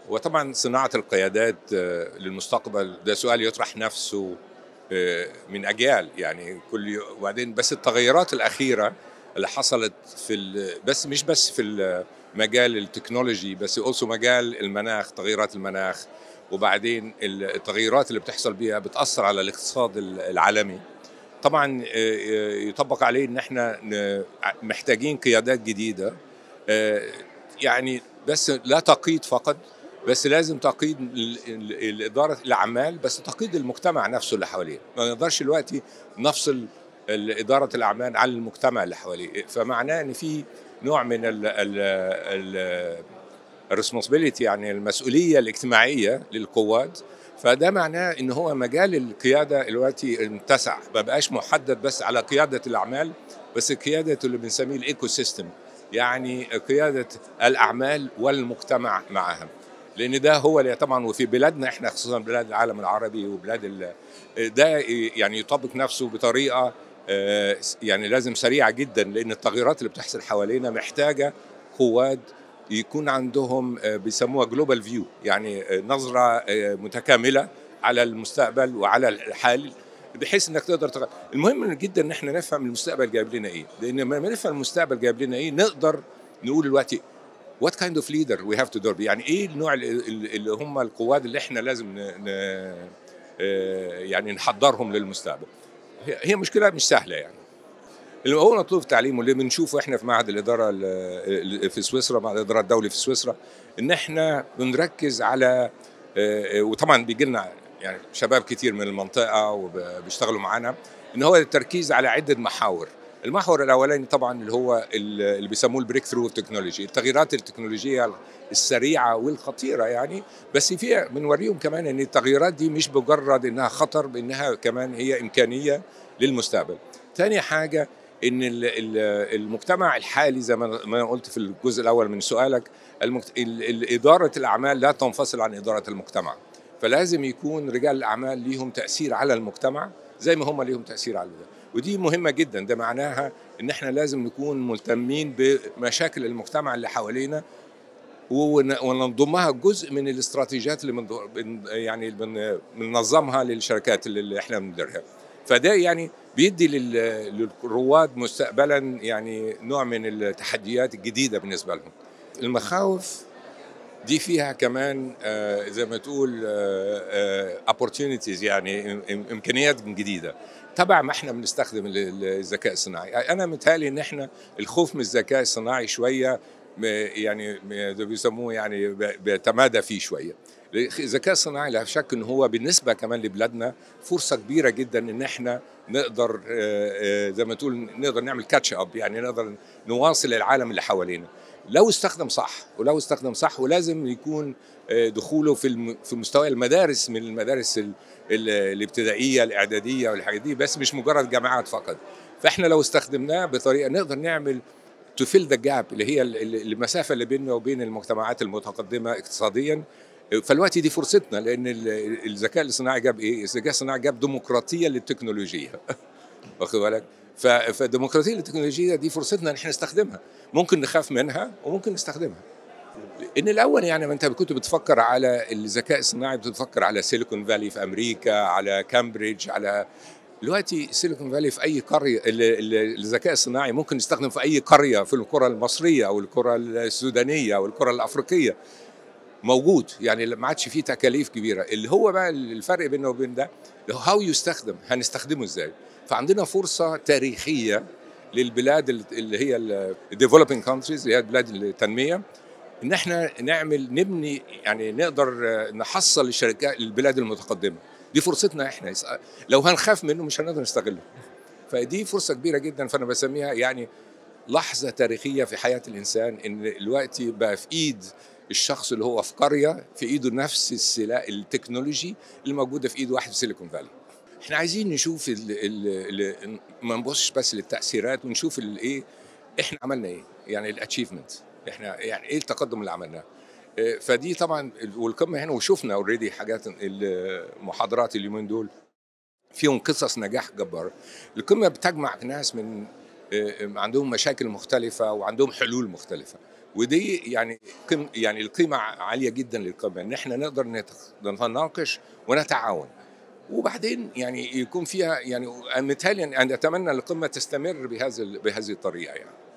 وطبعا صناعه القيادات آه، للمستقبل ده سؤال يطرح نفسه آه، من اجيال يعني كل يو- وبعدين بس التغيرات الاخيره اللي حصلت في ال- بس مش بس في مجال التكنولوجي بس اوسو مجال المناخ تغيرات المناخ وبعدين التغيرات اللي بتحصل بيها بتاثر على الاقتصاد العالمي طبعا آه، آه، يطبق عليه ان احنا ن- محتاجين قيادات جديده آه، يعني بس لا تقييد فقط بس لازم تقييد ال- ال- الاداره الاعمال بس تقييد المجتمع نفسه اللي حواليه ما نقدرش دلوقتي نفصل ال- اداره الاعمال عن المجتمع اللي حواليه فمعناه ان في نوع من ال ال ال الريسبونسبيلتي يعني المسؤوليه الاجتماعيه للقوات فده معناه ان هو مجال القياده دلوقتي اتسع ما بقاش محدد بس على قياده الاعمال بس قياده اللي بنسميه الايكو سيستم يعني قياده الاعمال والمجتمع معها لان ده هو اللي طبعا وفي بلادنا احنا خصوصا بلاد العالم العربي وبلاد ال- ده يعني يطبق نفسه بطريقه آه، يعني لازم سريعه جدا لان التغيرات اللي بتحصل حوالينا محتاجه قواد يكون عندهم آه، بيسموها جلوبال فيو يعني آه، نظره آه، متكامله على المستقبل وعلى الحال بحيث انك تقدر تغير المهم جدا ان احنا نفهم المستقبل جايب لنا ايه لان لما نفهم المستقبل جايب لنا ايه نقدر نقول دلوقتي وات كايند اوف ليدر وي هاف تو دور يعني ايه النوع اللي اللي هم القواد اللي احنا لازم ن... ن... آه، يعني نحضرهم للمستقبل هي هي مشكله مش سهله يعني اللي هو مطلوب في التعليم واللي بنشوفه احنا في معهد الاداره ال- ال- في سويسرا معهد الاداره الدولي في سويسرا ان احنا بنركز على آه، آه، وطبعا بيجي لنا يعني شباب كتير من المنطقه وبيشتغلوا معانا ان هو التركيز على عده محاور المحور الاولاني طبعا اللي هو ال- اللي بيسموه البريك ثرو تكنولوجي التغييرات التكنولوجيه السريعه والخطيره يعني بس فيها بنوريهم كمان ان التغييرات دي مش مجرد انها خطر بانها كمان هي امكانيه للمستقبل ثاني حاجه ان ال- ال- المجتمع الحالي زي ما ما أنا قلت في الجزء الاول من سؤالك المجت... ال- ال- اداره الاعمال لا تنفصل عن اداره المجتمع فلازم يكون رجال الاعمال ليهم تاثير على المجتمع زي ما هم ليهم تاثير على ده ودي مهمه جدا ده معناها ان احنا لازم نكون مهتمين بمشاكل المجتمع اللي حوالينا ون- وننضمها جزء من الاستراتيجيات اللي من يعني بن- بننظمها للشركات اللي اللي احنا بنديرها فده يعني بيدي لل- للرواد مستقبلا يعني نوع من التحديات الجديده بالنسبه لهم المخاوف دي فيها كمان آه، زي ما تقول opportunities يعني إم- إم- امكانيات جديده تبع ما احنا بنستخدم ال- ال- الذكاء الصناعي انا متهيألي ان احنا الخوف من الذكاء الصناعي شويه م- يعني م- ده بيسموه يعني ب- بيتمادى فيه شويه الذكاء الصناعي لا شك ان هو بالنسبه كمان لبلادنا فرصه كبيره جدا ان احنا نقدر آه، آه، زي ما تقول نقدر نعمل كاتش اب يعني نقدر نواصل العالم اللي حوالينا لو استخدم صح ولو استخدم صح ولازم يكون آه، دخوله في الم- في مستوى المدارس من المدارس ال- ال- الابتدائيه الاعداديه والحاجات دي بس مش مجرد جامعات فقط فاحنا لو استخدمناه بطريقه نقدر نعمل تو فيل ذا جاب اللي هي ال- ال- المسافه اللي بيننا وبين المجتمعات المتقدمه اقتصاديا فالوقت دي فرصتنا لان ال- الذكاء الاصطناعي جاب ايه؟ الذكاء الاصطناعي جاب ديمقراطيه للتكنولوجيا واخد بالك؟ ف- فالديمقراطيه للتكنولوجيا دي فرصتنا ان احنا نستخدمها ممكن نخاف منها وممكن نستخدمها ان الاول يعني ما انت كنت بتفكر على الذكاء الصناعي بتفكر على سيليكون فالي في امريكا على كامبريدج على دلوقتي سيليكون فالي في اي قريه ال- ال- الذكاء الصناعي ممكن يستخدم في اي قريه في القرى المصريه او القرى السودانيه او القرى الافريقيه موجود يعني ما عادش فيه تكاليف كبيره اللي هو بقى الفرق بينه وبين ده هاو يستخدم هنستخدمه ازاي فعندنا فرصه تاريخيه للبلاد اللي هي الديفلوبينج كونتريز اللي هي بلاد التنميه ان احنا نعمل نبني يعني نقدر نحصل الشركات البلاد المتقدمه دي فرصتنا احنا لو هنخاف منه مش هنقدر نستغله فدي فرصه كبيره جدا فانا بسميها يعني لحظه تاريخيه في حياه الانسان ان الوقت بقى في ايد الشخص اللي هو في قريه في ايده نفس السلاح التكنولوجي اللي موجوده في ايد واحد في سيليكون فالي احنا عايزين نشوف ال ال ال ما نبصش بس للتاثيرات ونشوف الايه احنا عملنا ايه يعني الاتشيفمنت احنا يعني ايه التقدم اللي عملناه إيه، فدي طبعا والقمه هنا وشفنا اوريدي حاجات المحاضرات اليومين دول فيهم قصص نجاح جباره القمه بتجمع ناس من إيه، عندهم مشاكل مختلفه وعندهم حلول مختلفه ودي يعني قيم يعني القيمه عاليه جدا للقمه ان احنا نقدر نتناقش ونتعاون وبعدين يعني يكون فيها يعني متهيألي ان اتمنى القمه تستمر بهذه بهذه الطريقه يعني